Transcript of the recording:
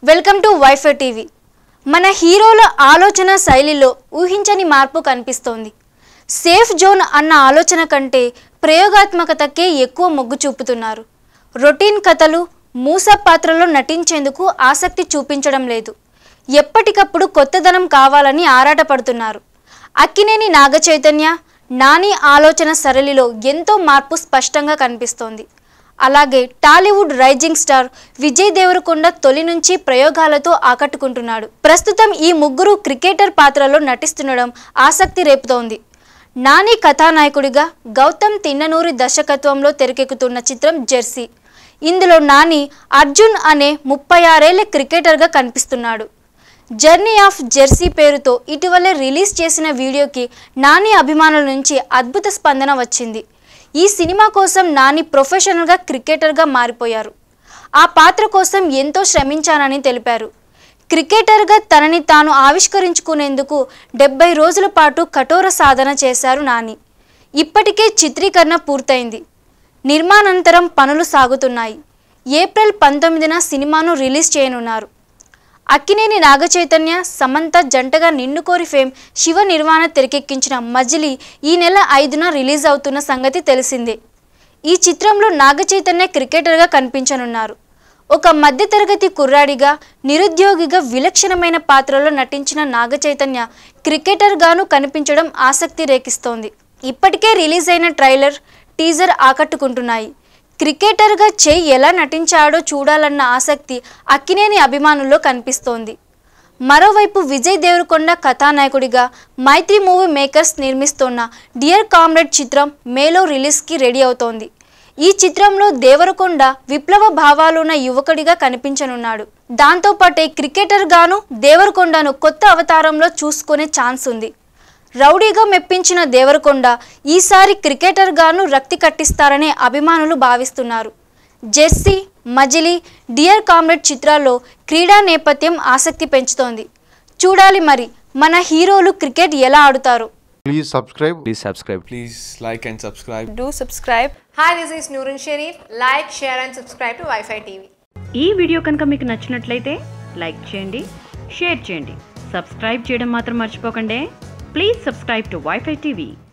Welcome to WiFi TV మన హీరోల ఆలోచన శైలిలో ఊహించని మార్పు కనిపిస్తోంది సేఫ్ జోన్ అన్న ఆలోచన కంటే ప్రయోగాత్మకతకే ఎక్కువ మొగ్గు చూపుతున్నారు రొటీన్ కథలు మూస పాత్రలో నటించేందుకు ఆసక్తి చూపించడం లేదు ఎప్పటికప్పుడు కొత్తదనం కావాలని ఆరాటపడుతున్నారు అక్కినేని నాగ చైతన్య నాని ఆలోచన సరళిలో ఎంతో మార్పు స్పష్టంగా కనిపిస్తోంది అలాగే టాలీవుడ్ రైజింగ్ స్టార్ విజయ్ దేవరకొండ తొలి నుంచి ప్రయోగాలతో ఆకట్టుకుంటున్నాడు ప్రస్తుతం ఈ ముగ్గురు క్రికెటర్ పాత్రలో నటిస్తుండడం ఆసక్తి రేపుతోంది నాని కథానాయకుడిగా గౌతమ్ తిన్ననూరి దర్శకత్వంలో తెరకెక్కుతున్న చిత్రం జెర్సీ ఇందులో నాని అర్జున్ అనే ముప్పై ఆరేళ్ల క్రికెటర్గా కనిపిస్తున్నాడు జర్నీ ఆఫ్ జెర్సీ పేరుతో ఇటీవలే రిలీజ్ చేసిన వీడియోకి నాని అభిమానుల నుంచి అద్భుత స్పందన వచ్చింది ఈ సినిమా కోసం నాని ప్రొఫెషనల్గా క్రికెటర్గా మారిపోయారు ఆ పాత్ర కోసం ఎంతో శ్రమించానని తెలిపారు క్రికెటర్గా తనని తాను ఆవిష్కరించుకునేందుకు డెబ్బై రోజుల పాటు కఠోర సాధన చేశారు నాని ఇప్పటికే చిత్రీకరణ పూర్తయింది నిర్మాణానంతరం పనులు సాగుతున్నాయి ఏప్రిల్ పంతొమ్మిదిన సినిమాను రిలీజ్ చేయనున్నారు అక్కినేని నాగచైతన్య సమంత జంటగా నిన్నుకోరి ఫేమ్ శివ నిర్వాణ తెరకెక్కించిన మజిలీ ఈ నెల ఐదున రిలీజ్ అవుతున్న సంగతి తెలిసిందే ఈ చిత్రంలో నాగచైతన్య క్రికెటర్గా కనిపించనున్నారు ఒక మధ్యతరగతి కుర్రాడిగా నిరుద్యోగిగా విలక్షణమైన పాత్రలో నటించిన నాగచైతన్య క్రికెటర్గాను కనిపించడం ఆసక్తి రేకిస్తోంది ఇప్పటికే రిలీజ్ అయిన ట్రైలర్ టీజర్ ఆకట్టుకుంటున్నాయి క్రికెటర్గా చెయ్యి ఎలా నటించాడో చూడాలన్న ఆసక్తి అక్కినేని అభిమానుల్లో కనిపిస్తోంది మరోవైపు విజయ్ దేవరకొండ కథానాయకుడిగా మైత్రి మూవీ మేకర్స్ నిర్మిస్తోన్న డియర్ కామ్రేడ్ చిత్రం మేలో రిలీజ్కి రెడీ అవుతోంది ఈ చిత్రంలో దేవరకొండ విప్లవ భావాలున్న యువకుడిగా కనిపించనున్నాడు దాంతోపాటే క్రికెటర్గాను దేవరకొండను కొత్త అవతారంలో చూసుకునే ఛాన్స్ ఉంది రౌడీగా మెప్పించిన దేవరకొండ ఈసారి క్రికెటర్గాను రక్తి కట్టిస్తారనే అభిమానులు భావిస్తున్నారు జెర్సీ మజిలీ డియర్ కామ్రేడ్ చిత్రాల్లో క్రీడా నేపథ్యం ఆసక్తి పెంచుతోంది చూడాలి మరి మన హీరోలు క్రికెట్ ఎలా ఆడుతారు Please subscribe. Please subscribe. Please like and subscribe. do subscribe Hi, this is Nurun Sharif. Like, share, and subscribe to Wi-Fi TV. ఈ వీడియో కనుక మీకు నచ్చినట్లయితే లైక్ చేయండి షేర్ చేయండి సబ్స్క్రైబ్ చేయడం మాత్రం మర్చిపోకండి please subscribe to WiFi TV